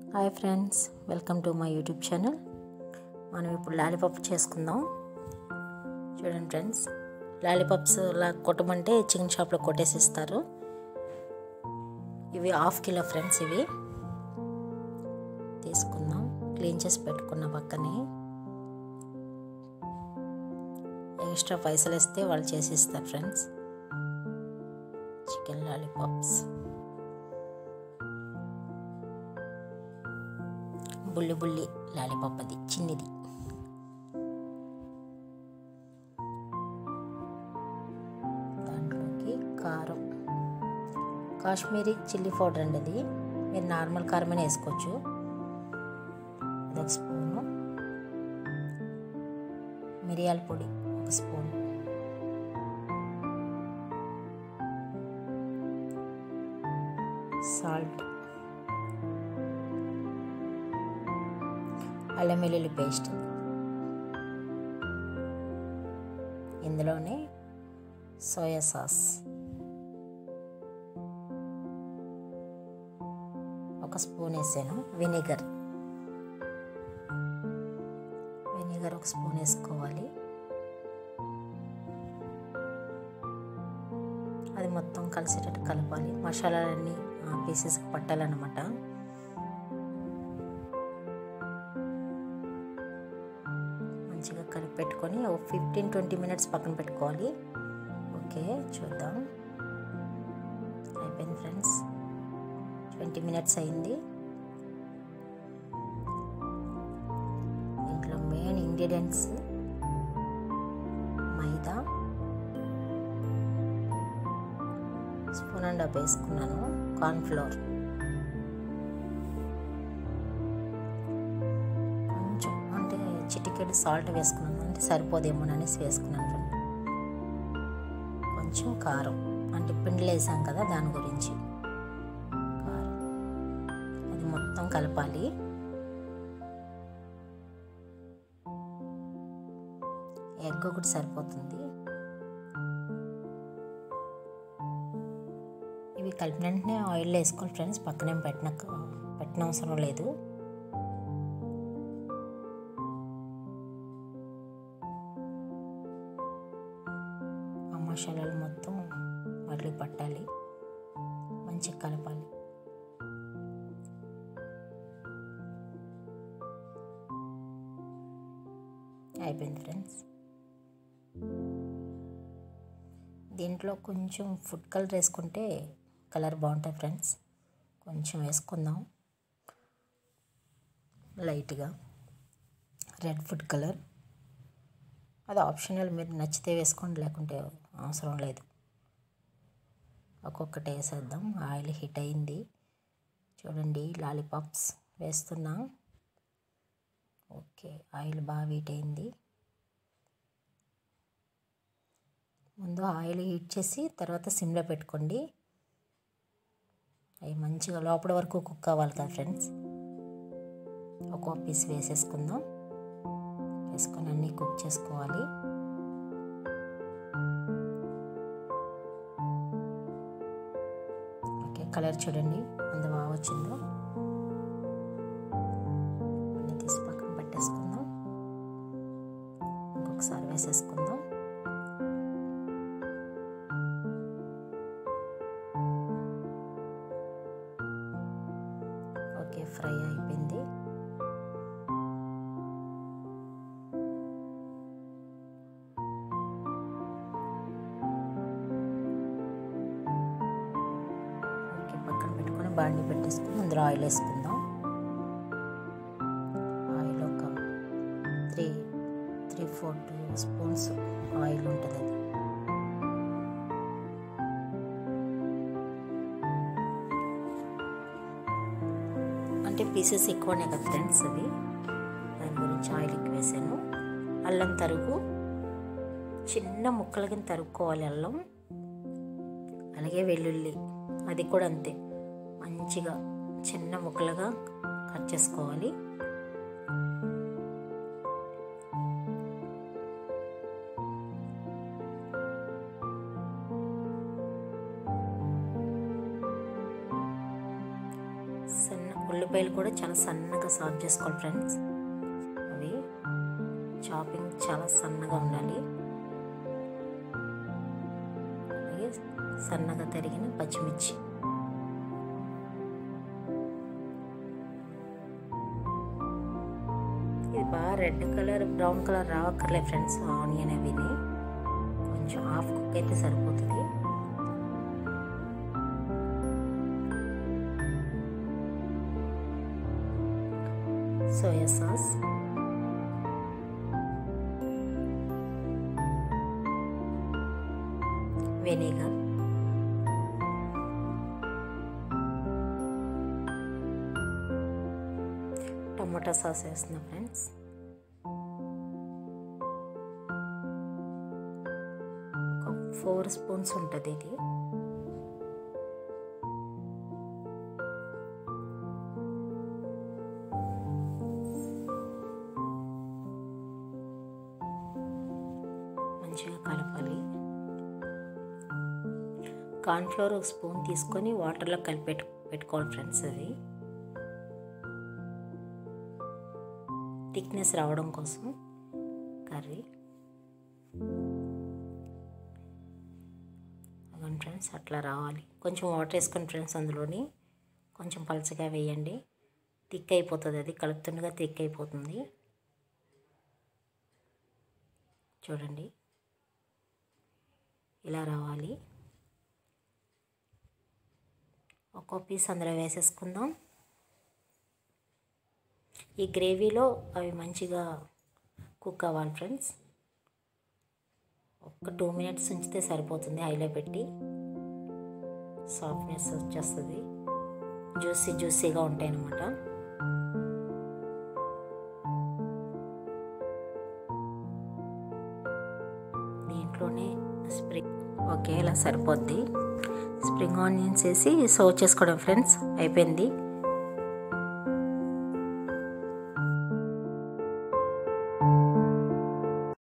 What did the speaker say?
hi friends welcome to my YouTube channel మనం ఇప్పుడు lollipop చేసుకుందాం చూడండి ఫ్రెండ్స్ లాలీపాప్స్ లా కొట్టమంటే చికెన్ షాప్లో కొట్టేసి ఇస్తారు ఇవి హాఫ్ కిలో ఫ్రెండ్స్ ఇవి తీసుకుందాం క్లీన్ చేసి పెట్టుకున్న పక్కనే ఎక్స్ట్రా పైసలు ఇస్తే వాళ్ళు చేసి ఇస్తారు ఫ్రెండ్స్ చికెన్ లాలీపాప్స్ బుల్లి బుల్లి లాలీపాప్ అది చిన్నది దాంట్లోకి కారం కాశ్మీరీ చిల్లీ పౌడర్ అండి అది మీరు నార్మల్ కారమైనా వేసుకోవచ్చు అదొక స్పూను మిరియాల పొడి ఒక స్పూన్ సాల్ట్ అల్లం వెల్లుల్లి పేస్ట్ ఇందులోనే సోయా సాస్ ఒక స్పూన్ వేసాను వెనిగర్ వెనిగర్ ఒక స్పూన్ వేసుకోవాలి అది మొత్తం కలిసేటట్టు కలపాలి మసాలాలన్నీ పీసెస్కి పట్టాలన్నమాట మంచిగా కలిపి పెట్టుకొని ఓ ఫిఫ్టీన్ ట్వంటీ మినిట్స్ పక్కన పెట్టుకోవాలి ఓకే చూద్దాం అయిపోయింది ఫ్రెండ్స్ ట్వంటీ మినిట్స్ అయింది దీంట్లో main ingredients maida spoon and half వేసుకున్నాను కార్న్ఫ్లోర్ కొంచెం అంటే చిటికెడు సాల్ట్ వేసుకున్నాను అంటే సరిపోదేమో అనేసి వేసుకున్నాను ఫ్రెండ్ కొంచెం కారం అంటే పిండిలు వేసాం కదా దాని గురించి కారం అది మొత్తం కలపాలి ఎగ్ ఒకటి సరిపోతుంది ఇవి కలిపిన వెంటనే ఆయిల్లో వేసుకోవాలి ఫ్రెండ్స్ పక్కనే పెట్టిన పెట్టిన అవసరం లేదు ఆ మసాలాలు మొత్తం వాటికి పట్టాలి మంచిగా కలపాలి అయిపోయింది ఫ్రెండ్స్ దీంట్లో కొంచెం ఫుడ్ కలర్ వేసుకుంటే కలర్ బాగుంటుంది ఫ్రెండ్స్ కొంచెం వేసుకుందాం లైట్గా రెడ్ ఫుడ్ కలర్ అది ఆప్షనల్ మీరు నచ్చితే వేసుకోండి లేకుంటే అవసరం లేదు ఒక్కొక్కటి వేసేద్దాం ఆయిల్ హీట్ అయింది చూడండి లాలీపాప్స్ వేస్తున్నా ఓకే ఆయిల్ బాగా హీట్ అయింది ముందు ఆయిల్ హీట్ చేసి తర్వాత సిమ్లో పెట్టుకోండి అవి మంచిగా లోపల వరకు కుక్ అవ్వాలి కదా ఫ్రెండ్స్ ఒక్కో పీస్ వేసేసుకుందాం వేసుకొని అన్నీ కుక్ చేసుకోవాలి ఓకే కలర్ చూడండి అంత బాగా వచ్చిందో అన్నీ తీసి పక్కన పెట్టేసుకుందాం ఇంకొకసారి వేసేసుకుందాం ఓకే ఫ్రై అయిపోయింది ఓకే పక్కన పెట్టుకొని బాండి పెట్టేసుకుని అందులో ఆయిల్ వేసుకుందాం ఆయిల్ ఒక three three four two spoons oil ఉంటుంది అది అంటే పీసెస్ ఎక్కువనే కదా ఫ్రెండ్స్ అవి దాని గురించి ఆయిల్ ఎక్కువ వేసాను అల్లం తరుగు చిన్న ముక్కల కింద తరుక్కోవాలి అల్లం అలాగే వెల్లుల్లి అది కూడా అంతే మంచిగా చిన్న ముక్కలుగా కట్ చేసుకోవాలి సన్న ఉల్లి ఉల్లిపాయలు కూడా చాలా సన్నగా సాఫ్ చేసుకోవాలి ఫ్రెండ్స్ అవి చాపింగ్ చాలా సన్నగా ఉండాలి అలాగే సన్నగా తరిగిన పచ్చిమిర్చి ఇది బాగా రెడ్ కలర్ బ్రౌన్ కలర్ రావక్కర్లే ఫ్రెండ్స్ ఆనియన్ అవిని కొంచెం హాఫ్ కుక్ అయితే సరిపోతుంది soya sauce vinegar tomato sauce వేస్తున్నా ఫ్రెండ్స్ ఒక ఫోర్ స్పూన్స్ ఉంటుంది ఇది మంచిగా కలపాలి కార్న్ఫ్లోర్ ఒక స్పూన్ తీసుకొని వాటర్లో కలిపి పెట్టు పెట్టుకోవాలి ఫ్రెండ్స్ అది థిక్నెస్ రావడం కోసం కర్రీ అవును ఫ్రెండ్స్ అట్లా రావాలి కొంచెం వాటర్ వేసుకొని ఫ్రెండ్స్ అందులోని కొంచెం పలచగా వేయండి థిక్ అయిపోతుంది అది కలుపుతుండగా థిక్ అయిపోతుంది చూడండి ఇలా రావాలి ఒక్కో పీస్ అందులో వేసేసుకుందాం ఈ గ్రేవీలో అవి మంచిగా కుక్ అవ్వాలి ఫ్రెండ్స్ ఒక్క టూ మినిట్స్ ఉంచితే సరిపోతుంది హైలో పెట్టి సాఫ్ట్నెస్ వచ్చేస్తుంది జ్యూసీ జ్యూసీగా ఉంటాయి అన్నమాట దీంట్లోనే స్ప్రింగ్ ఓకే ఇలా సరిపోద్ది స్ప్రింగ్ ఆనియన్స్ వేసి సర్వ్ చేసుకోవడం ఫ్రెండ్స్ అయిపోయింది